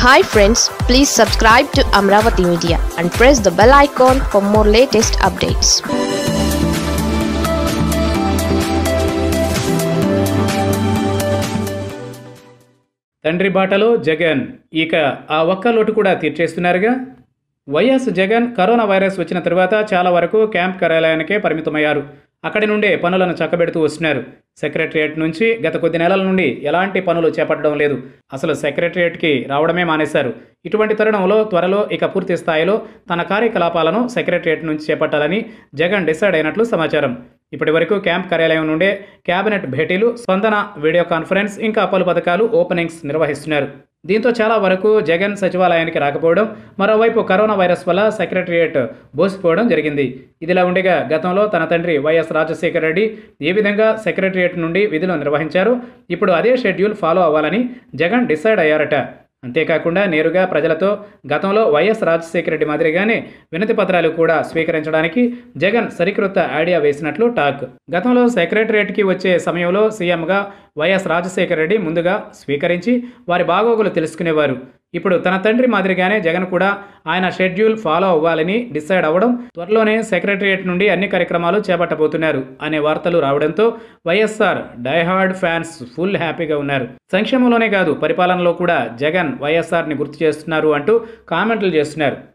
hi friends please subscribe to Amaravati media and press the bell icon for more latest updates తండ్రి బాటలో జగన్ ఇక ఆ ఒక్క లోటు కూడా తీర్చేస్తున్నారుగా వైఎస్ జగన్ కరోనా వైరస్ వచ్చిన తర్వాత చాలా వరకు క్యాంప్ కార్యాలయానికే పరిమితమయ్యారు అక్కడి నుండే పనులను చక్కబెడుతూ వస్తున్నారు సెక్రటరియట్ నుంచి గత కొద్ది నెలల నుండి ఎలాంటి పనులు చేపట్టడం లేదు అసలు సెక్రటరియట్కి రావడమే మానేశారు ఇటువంటి తరుణంలో త్వరలో ఇక పూర్తి స్థాయిలో తన కార్యకలాపాలను సెక్రటరియట్ నుంచి చేపట్టాలని జగన్ డిసైడ్ అయినట్లు సమాచారం ఇప్పటి వరకు క్యాంప్ కార్యాలయం నుండే కేబినెట్ భేటీలు స్పందన వీడియో కాన్ఫరెన్స్ ఇంకా పలు పథకాలు ఓపెనింగ్స్ నిర్వహిస్తున్నారు దీంతో చాలా వరకు జగన్ సచివాలయానికి రాకపోవడం మరోవైపు కరోనా వైరస్ వల్ల సెక్రటరియట్ బోసిపోవడం జరిగింది ఇదిలా ఉండగా గతంలో తన తండ్రి వైఎస్ రాజశేఖర రెడ్డి ఏ విధంగా సెక్రటరియట్ నుండి విధులు నిర్వహించారో ఇప్పుడు అదే షెడ్యూల్ ఫాలో అవ్వాలని జగన్ డిసైడ్ అయ్యారట అంతేకాకుండా నేరుగా ప్రజలతో గతంలో వైఎస్ రాజశేఖర రెడ్డి మాదిరిగానే వినతి పత్రాలు కూడా స్వీకరించడానికి జగన్ సరికొత్త ఐడియా వేసినట్లు టాక్ గతంలో సెక్రటరియట్కి వచ్చే సమయంలో సీఎంగా వైఎస్ రాజశేఖర రెడ్డి ముందుగా స్వీకరించి వారి బాగోగులు తెలుసుకునేవారు ఇప్పుడు తన తండ్రి మాదిరిగానే జగన్ కూడా ఆయన షెడ్యూల్ ఫాలో అవ్వాలని డిసైడ్ అవ్వడం త్వరలోనే సెక్రటరియట్ నుండి అన్ని కార్యక్రమాలు చేపట్టబోతున్నారు అనే వార్తలు రావడంతో వైఎస్ఆర్ డైహార్డ్ ఫ్యాన్స్ ఫుల్ హ్యాపీగా ఉన్నారు సంక్షేమంలోనే కాదు పరిపాలనలో కూడా జగన్ వైఎస్ఆర్ని గుర్తు చేస్తున్నారు అంటూ కామెంట్లు చేస్తున్నారు